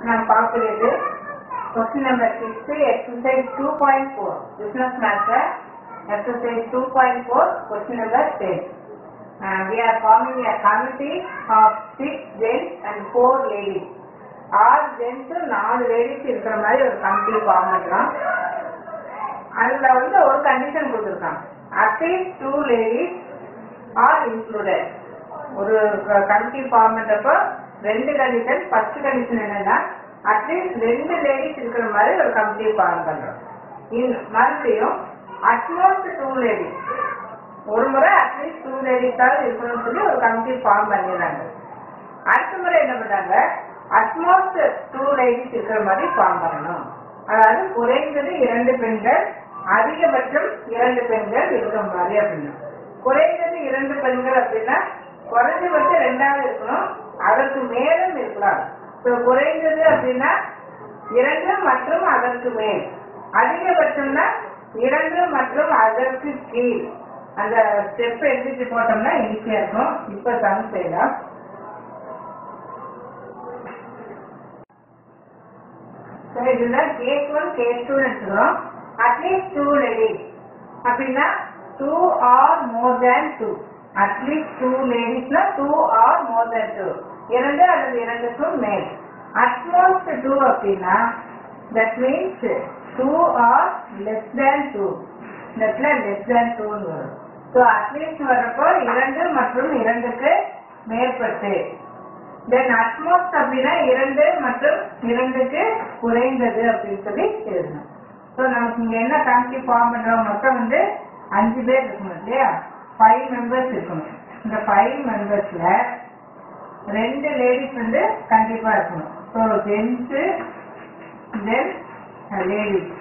நாம் பார்க்கிறது question number six exercise two point four business maths exercise two point four question number ten we are forming a committee of six gents and four ladies ஆறு gents நாலு ladies இருக்கிற மாதிரி ஒரு committee form பண்றோம் அதுல வந்து ஒரு condition கொடுத்துருக்கான் at least two ladies are included ஒரு கமிட்டி ஃபார்ம் பண்றப்போ ரெண்டு கண்டிஷன் ஃபர்ஸ்ட் கண்டிஷன் என்னன்னா அட்லீஸ்ட் ரெண்டு லேடிஸ் இருக்கிற மாதிரி ஒரு கமிட்டி ஃபார்ம் பண்றோம் இன் மறுபடியும் அட்மோஸ்ட் டூ லேடிஸ் ஒரு முறை அட்லீஸ்ட் டூ லேடிஸாவது இருக்கணும்னு சொல்லி ஒரு கமிட்டி ஃபார்ம் பண்ணிடுறாங்க அடுத்த முறை என்ன பண்றாங்க அட்மோஸ்ட் டூ லேடிஸ் இருக்கிற மாதிரி ஃபார்ம் பண்ணணும் அதாவது குறைந்தது இரண்டு பெண்கள் அதிகபட்சம் இரண்டு பெண்கள் இருக்கிற மாதிரி அப்படின்னா குறைந்தது இரண்டு பெண்கள் அப்படின்னா குறைஞ்சபட்சம் ரெண்டாவது இருக்கணும் அதற்கு மேலும் இருக்கலாம் So, குறைந்தது அப்படின்னா இரண்டு மற்றும் அதற்கு மேல் அதிகபட்சம்னா இரண்டு மற்றும் அதற்கு கீழ் அந்த ஸ்டெப் எழுதிட்டு போட்டோம்னா ஈஸியா இருக்கும் இப்ப சம் செய்யலாம் So, இதுல கேஸ் ஒன் கேஸ் டூ எடுத்துக்கிறோம் அட்லீஸ்ட் டூ லேடிஸ் அப்படின்னா two or more than two at least two லேடிஸ்னா two or more than two இரண்டு அல்லது இரண்டுக்கும் மேல் அட்மோஸ்ட் டூ அப்படின்னா that means two or less than two இந்த இடத்துல லெஸ் தேன் டூன்னு வரும் ஸோ அட்லீஸ்ட் வர்றப்போ இரண்டு மற்றும் இரண்டுக்கு மேற்பட்டு தென் அட்மோஸ்ட் அப்படின்னா இரண்டு மற்றும் இரண்டுக்கு குறைந்தது அப்படின்னு சொல்லி எழுதணும் ஸோ நமக்கு இங்க என்ன கமிட்டி ஃபார்ம் பண்றோம் மொத்தம் வந்து அஞ்சு பேர் இருக்கணும் இல்லையா ஃபைவ் மெம்பர்ஸ் இருக்கணும் இந்த ஃபைவ் மெம்பர்ஸ்ல ரெண்டு லேடிஸ் வந்து கண்டிப்பா இருக்கணும் ஸோ ஜென்ஸு தென் லேடிஸ்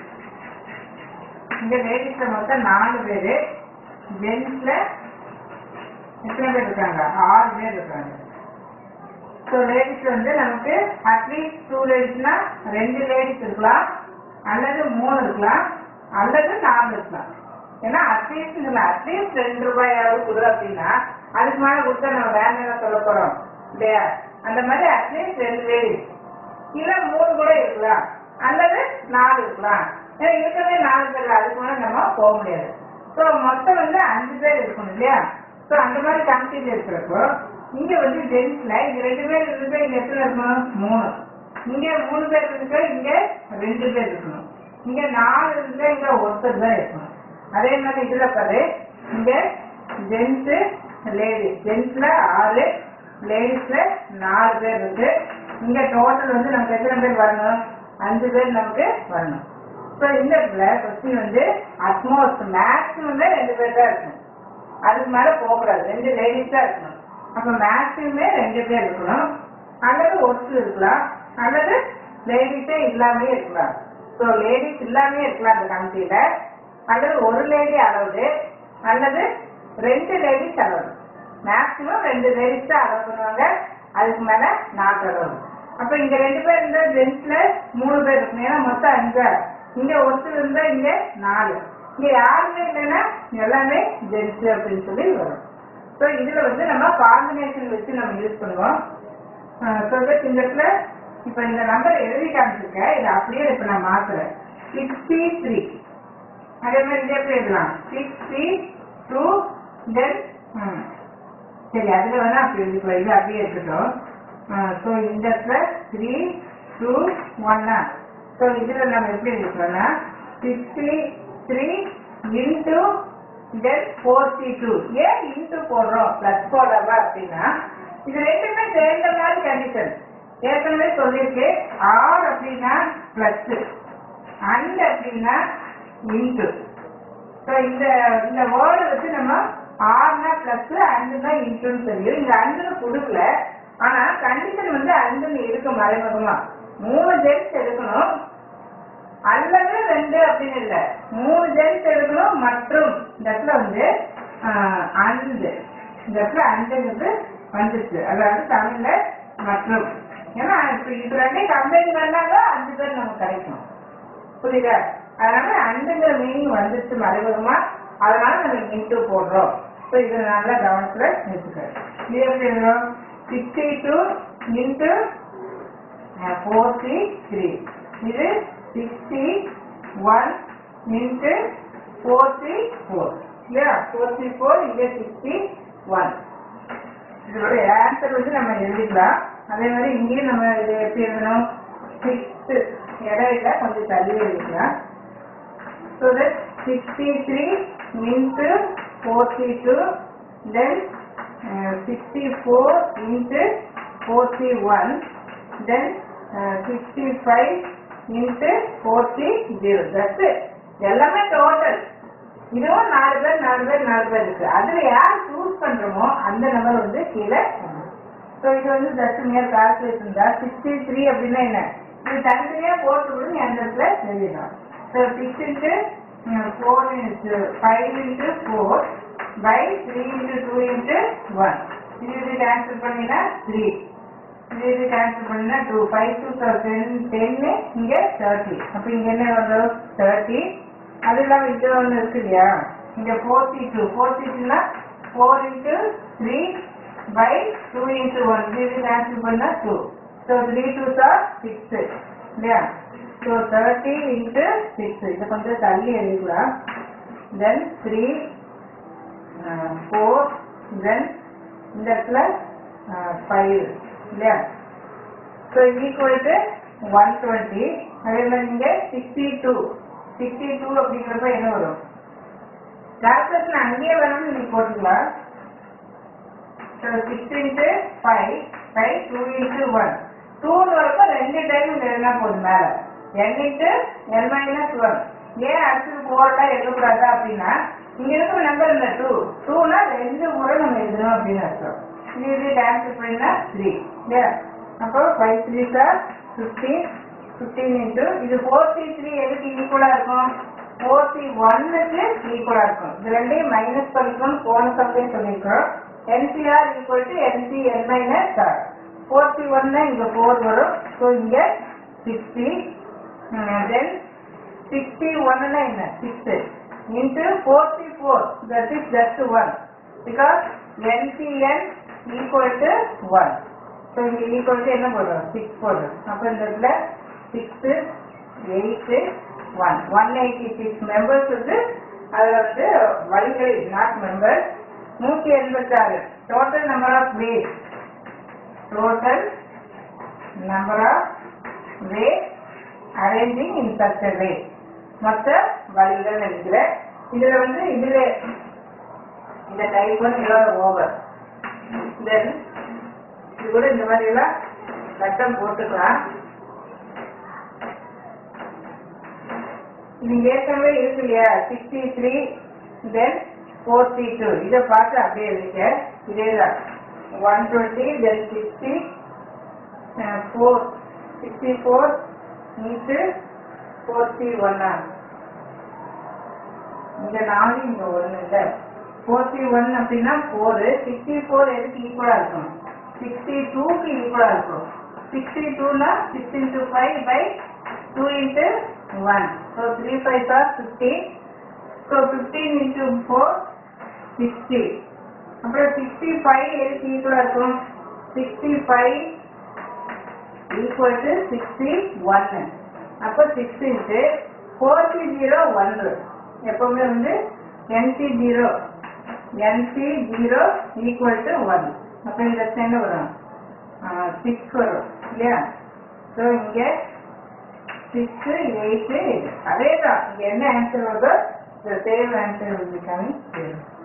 இங்க லேடிஸ்ல மொத்தம் நாலு பேரு ஜென்ஸ்ல எத்தனை பேர் இருக்காங்க ஆறு பேர் இருக்காங்க ஸோ லேடிஸ் வந்து நமக்கு அட்லீஸ்ட் டூ லேடிஸ்னா ரெண்டு லேடிஸ் இருக்கலாம் அல்லது மூணு இருக்கலாம் அல்லது நாலு இருக்கலாம் ஏன்னா அட்லீஸ்ட் இல்லை அட்லீஸ்ட் ரெண்டு ரூபாயாவது கொடு அப்படின்னா அதுக்கு மேலே கொடுத்தா நம்ம வேண்டாம் சொல்ல போறோம் இல்லையா அந்த மாதிரி அட்லீஸ்ட் ரெண்டு லேடிஸ் இல்ல மூணு கூட இருக்கலாம் அல்லது நாலு இருக்கலாம் ஏன்னா இருக்கிறதே நாலு பேர் அதுக்கு மேலே நம்ம போக முடியாது ஸோ மொத்தம் வந்து அஞ்சு பேர் இருக்கணும் இல்லையா ஸோ அந்த மாதிரி கமிட்டியில் இருக்கிறப்போ இங்க வந்து ஜென்ஸ்ல இங்க ரெண்டு பேர் இருக்கு இங்க எத்தனை இருக்கணும் மூணு இங்க மூணு பேர் இருக்கு இங்க ரெண்டு பேர் இருக்கணும் இங்க நாலு இருக்கு இங்க ஒருத்தர் தான் இருக்கணும் அதே மாதிரி இதுல பாரு இங்க ஜென்ஸ் லேடிஸ் ஜென்ஸ்ல ஆறு லேடிஸ்ல நாலு பேர் இருக்கு இங்க டோட்டல் வந்து நமக்கு எத்தனை பேர் வரணும் அஞ்சு பேர் நமக்கு வரணும் ஸோ இந்த இடத்துல கொஸ்டின் வந்து அட்மோஸ்ட் மேக்ஸிமமே ரெண்டு பேர் தான் இருக்கணும் அதுக்கு மேல போகக்கூடாது ரெண்டு லேடிஸ் தான் இருக்கணும் அப்ப மேக்ஸிமமே ரெண்டு பேர் இருக்கணும் அல்லது ஒருத்தர் இருக்கலாம் அல்லது லேடிஸே இல்லாமே இருக்கலாம் ஸோ லேடிஸ் இல்லாமே இருக்கலாம் அந்த கமிட்டியில அல்லது ஒரு லேடி அளவுது அல்லது ரெண்டு லேடிஸ் அளவு மேக்ஸிமம் ரெண்டு லேடிஸ் தான் அளவு பண்ணுவாங்க அதுக்கு மேல நாலு அளவு அப்ப இங்க ரெண்டு பேர் இருந்தா ஜென்ஸ்ல மூணு பேர் இருக்கணும் ஏன்னா மொத்தம் அஞ்சு இங்க ஒருத்தர் இருந்தா இங்க நாலு இங்க யாருமே இல்லைன்னா எல்லாமே ஜென்ஸ் அப்படின்னு சொல்லி வரும் ஸோ இதுல வந்து நம்ம காம்பினேஷன் வச்சு நம்ம யூஸ் பண்ணுவோம் ஸோ இந்த இடத்துல இப்போ இந்த நம்பர் எழுதி காமிச்சிருக்கேன் இதை அப்படியே இப்போ நான் மாத்துறேன் சிக்ஸ்டி த்ரீ அதே மாதிரி இதே எப்படி எழுதலாம் சிக்ஸ்டி டூ தென் சரி அதுல வேணா அப்படி எழுதிக்கோ இது அப்படியே இருக்கட்டும் ஸோ இந்த இடத்துல த்ரீ டூ ஒன்னா ஸோ இதுல நம்ம எப்படி எழுதிக்கோன்னா sixty three into then four C two n into போடுறோம் பிளஸ் போடவா அப்படின்னா இது ரெண்டுமே சேர்ந்த மாதிரி கண்டிஷன் ஏற்கனவே சொல்லியிருக்கு ஆர் அப்படின்னா பிளஸ் அண்ட் அப்படின்னா இன்டூ ஸோ இந்த இந்த வேர்டு வச்சு நம்ம ஆர்னா பிளஸ் அண்டுனா இன்டூன்னு தெரியும் இங்க அண்டுன்னு கொடுக்கல ஆனா கண்டிஷன் வந்து அண்டுன்னு இருக்கு மறைமுகமா மூணு ஜென்ஸ் எடுக்கணும் அல்லது ரெண்டு அப்படின்னு இல்ல மூணு ஜென்ஸ் எடுக்கணும் மற்றும் இந்த இடத்துல வந்து அஞ்சு இந்த இடத்துல அஞ்சுங்கிறது வந்துச்சு அதாவது தமிழ்ல மற்றும் ஏன்னா இப்ப இது ரெண்டையும் கம்பெனி பண்ணாங்க அஞ்சு பேர் நமக்கு கிடைக்கும் புரியுதா அதனால அஞ்சுங்கிற மீனிங் வந்துச்சு மறைமுகமா அதனால நம்ம இன்ட்டு போடுறோம் ஸோ இது நல்லா கவனத்துல வச்சுக்க இது எப்படி எழுதுறோம் sixty two into forty three இது sixty one into forty four இல்லையா ஃபோர்ட்டி ஃபோர் இங்கே சிக்ஸ்டி ஒன் இதோட ஆன்சர் வந்து நம்ம எழுதிக்கலாம் அதே மாதிரி இங்கேயும் நம்ம இது எப்படி எழுதணும் சிக்ஸ்த்து இடையில கொஞ்சம் தள்ளி எழுதிக்கலாம் so that sixty three into forty two then sixty four into forty one then sixty five into forty zero that's எல்லாமே டோட்டல் இதுவும் நாலு பேர் நாலு பேர் நாலு பேர் இருக்கு அதுல யார் சூஸ் பண்றோமோ அந்த நம்பர் வந்து கீழே ஸோ இது வந்து ஜஸ்ட் நியர் கால்குலேஷன் தான் சிக்ஸ்டி த்ரீ அப்படின்னா என்ன இது தனித்தனியா போட்டு கூட நீ அந்த இடத்துல எழுதிடலாம் so six into four into five into four by three into two into one இது இது கேன்சல் பண்ணினா த்ரீ இது இது கேன்சல் பண்ணினா டூ ஃபைவ் டூ டென் டென்னு இங்கே தேர்ட்டி அப்போ இங்கே என்ன வரும் தேர்ட்டி அது இல்லாமல் இது ஒன்று இருக்கு இல்லையா இங்கே ஃபோர்ட்டி டூ ஃபோர்ட்டி டூனா four into three by two into one இது இது கேன்சல் பண்ணால் two so three two sir six இல்லையா ஸோ தேர்ட்டி இன்ட்டு சிக்ஸ் இது கொஞ்சம் தள்ளி எழுதிக்கலாம் தென் த்ரீ ஃபோர் தென் இந்த இடத்துல ஃபைவ் இல்லையா so equal to one twenty அதே மாதிரி இங்கே சிக்ஸ்டி டூ சிக்ஸ்டி டூ அப்படிங்கிறப்ப என்ன வரும் கால்குலேஷன் அங்கேயே வரணும்னு நீ போட்டுக்கலாம் so six into five five two into one டூன்னு வரப்ப ரெண்டு டைம் எழுதினா போதும் மேலே n into n minus one ஏன் அடுத்தது போட்டா எழுதக்கூடாதா அப்படின்னா இங்க இருக்கிற நம்பர் இல்லை டூ டூனா ரெண்டு முறை நம்ம எழுதணும் அப்படின்னு அர்த்தம் இது இது கேன்சல் பண்ணினா த்ரீ இல்லையா அப்போ five three sir fifteen fifteen into இது ஃபோர்ட்டி த்ரீ எதுக்கு ஈக்குவலாக இருக்கும் ஃபோர்ட்டி ஒன்னுக்கு ஈக்குவலாக இருக்கும் இது ரெண்டையும் மைனஸ் பண்ணிக்கணும் போன சம்லேயும் சொல்லியிருக்கோம் nCr equal to nCl minus r forty ஒன்னு இங்கே ஃபோர் வரும் ஸோ இங்கே சிக்ஸ்டி தென் சிக்ஸ்டி ஒன்னுனா என்ன six into forty four that is just one because nCn equal to one so இங்கே ஈக்குவல் டு என்ன போடுறோம் சிக்ஸ் போடுறோம் அப்போ இந்த இடத்துல six eight one one eighty six members வந்து அதில் வந்து வழிகள் நாட் மெம்பர் நூற்றி எண்பத்தாறு total number of ways total number of way arranging in such way மொத்த வழிகள் இருக்கிற இதுல வந்து இதுல இந்த டைப் ஒன் இதோட ஓவர் தென் இது கூட இந்த மாதிரி எல்லாம் கட்டம் போட்டுக்கலாம் இது ஏற்கனவே இருக்கு இல்லையா sixty three then forty two இதை பார்த்து அப்படியே எழுதிக்க இதே தான் one twenty then sixty four sixty four into forty ஒன்னா இங்க நாலு இங்க ஒன்று இல்லை ஃபோர்ட்டி ஒன் அப்படின்னா ஃபோரு சிக்ஸ்டி ஃபோர் எதுக்கு ஈக்குவலாக இருக்கும் சிக்ஸ்டி டூக்கு ஈக்குவலாக இருக்கும் சிக்ஸ்டி டூனா six into five by two into one so three five or fifteen so fifteen into four sixty அப்புறம் சிக்ஸ்டி ஃபைவ் எதுக்கு ஈக்குவலாக இருக்கும் sixty five equal to sixty ஒன்னு அப்போ சிக்ஸ் இன்ட்டு ஃபோர்ட்டி ஜீரோ ஒன்று எப்பவுமே வந்து nC zero nC zero equal to one அப்போ இந்த என்ன வரும் சிக்ஸ் வரும் இல்லையா ஸோ இங்கே சிக்ஸு எயிட்டு அதே தான் இங்கே என்ன ஆன்சர் வருதோ the same answer will be coming here.